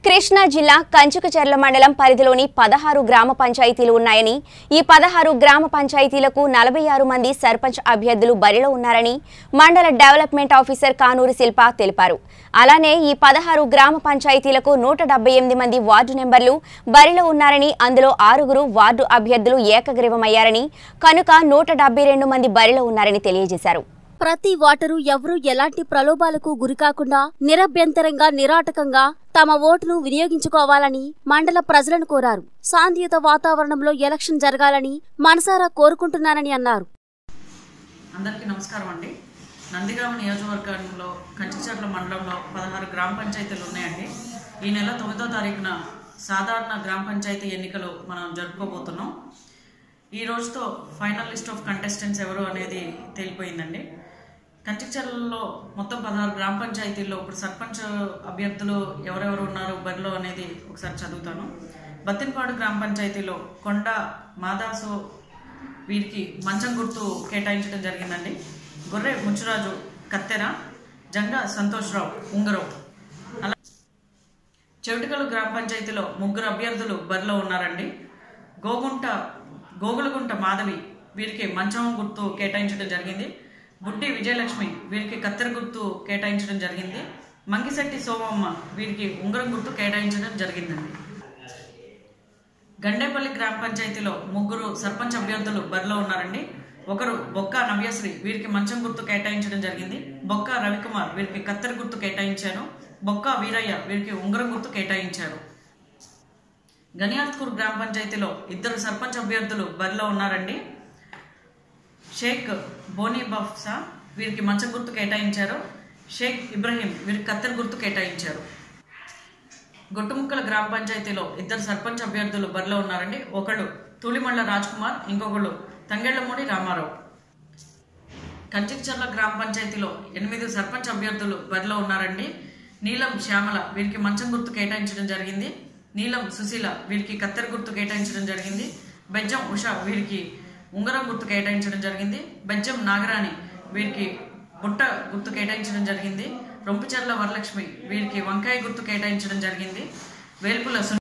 కృష్ణా జిల్లా కంచుకచర్ల మండలం పరిధిలోని పదహారు గ్రామ పంచాయతీలు ఉన్నాయని ఈ పదహారు గ్రామ పంచాయతీలకు నలభై ఆరు మంది సర్పంచ్ అభ్యర్థులు బరిలో ఉన్నారని మండల డెవలప్మెంట్ ఆఫీసర్ కానూరు శిల్ప తెలిపారు అలానే ఈ పదహారు గ్రామ పంచాయతీలకు నూట డెబ్బై ఎనిమిది మంది వార్డు నెంబర్లు బరిలో ఉన్నారని అందులో ఆరుగురు వార్డు అభ్యర్థులు ఏకగ్రీవమయ్యారని కనుక నూట డెబ్బై రెండు మంది బరిలో ఉన్నారని తెలియజేశారు ప్రతి ఓటరు ఎవరూ ఎలాంటి ప్రలోభాలకు గురికాకుండా నిరభ్యంతరంగా నిరాటకంగా తమ ఓటును వినియోగించుకోవాలని మండల ప్రజలను కోరారు శాంతియుత వాతావరణంలో ఎలక్షన్ జరగాలని మనసారా కోరుకుంటున్నానని అన్నారు అందరికీ నమస్కారం అండి నందిగామ నియోజకవర్గంలో కంచిచర్ల మండలంలో పదహారు గ్రామ పంచాయతీలు ఉన్నాయండి ఈ నెల తొమ్మిదో తారీఖున సాధారణ గ్రామ పంచాయతీ ఎన్నికలు మనం జరుపుకోబోతున్నాం ఈ రోజుతో ఫైనల్ లిస్ట్ ఆఫ్ కంటెస్టెంట్స్ ఎవరు అనేది తేలిపోయిందండి కంచిచర్లలో మొత్తం పదహారు గ్రామ పంచాయతీల్లో ఇప్పుడు సర్పంచ్ అభ్యర్థులు ఎవరెవరు ఉన్నారు బరిలో అనేది ఒకసారి చదువుతాను బత్తినపాడు గ్రామ పంచాయతీలో కొండ మాదాసు వీరికి మంచం గుర్తు కేటాయించడం జరిగిందండి గొర్రె ముచ్చురాజు కత్తెర జంగా సంతోష్రావు ఉంగరం అలా చెవిటికలు గ్రామ పంచాయతీలో ముగ్గురు అభ్యర్థులు బరిలో ఉన్నారండి గోగుంట గోగులగుంట మాధవి వీరికి మంచం గుర్తు కేటాయించడం జరిగింది బుడ్డి విజయలక్ష్మి వీరికి కత్తెర గుర్తు కేటాయించడం జరిగింది మంగిశెట్టి సోమమ్మ వీరికి ఉంగరం గుర్తు కేటాయించడం జరిగిందండి గండేపల్లి గ్రామ పంచాయతీలో ముగ్గురు సర్పంచ్ అభ్యర్థులు బరిలో ఉన్నారండి ఒకరు బొక్క నవ్యశ్రీ వీరికి మంచం గుర్తు కేటాయించడం జరిగింది బొక్క రవికుమార్ వీరికి కత్తెర గుర్తు కేటాయించాను బొక్క వీరయ్య వీరికి ఉంగరం గుర్తు కేటాయించారు గనియాత్కూర్ గ్రామ పంచాయతీలో ఇద్దరు సర్పంచ్ అభ్యర్థులు బరిలో ఉన్నారండి షేక్ బోనీ బఫ్సా వీరికి మంచం గుర్తు కేటాయించారు షేక్ ఇబ్రహీం వీరికి కత్తెర గుర్తు కేటాయించారు గొట్టుముక్కల గ్రామ పంచాయతీలో ఇద్దరు సర్పంచ్ అభ్యర్థులు బరిలో ఉన్నారండి ఒకళ్ళు తూలిమళ్ళ రాజ్ కుమార్ ఇంకొకళ్ళు తంగెళ్లమూడి రామారావు కంచిక్చర్ల గ్రామ పంచాయతీలో ఎనిమిది సర్పంచ్ అభ్యర్థులు బరిలో ఉన్నారండి నీలం శ్యామల వీరికి మంచం గుర్తు కేటాయించడం జరిగింది నీలం సుశీల వీరికి కత్తెర గుర్తు కేటాయించడం జరిగింది బెజ్జం ఉష వీరికి ఉంగరం గుర్తు కేటాయించడం జరిగింది బెజ్జం నాగరాణి వీరికి బుట్ట గుర్తు కేటాయించడం జరిగింది రొంపిచర్ల వరలక్ష్మి వీరికి వంకాయ గుర్తు కేటాయించడం జరిగింది వేల్పుల సు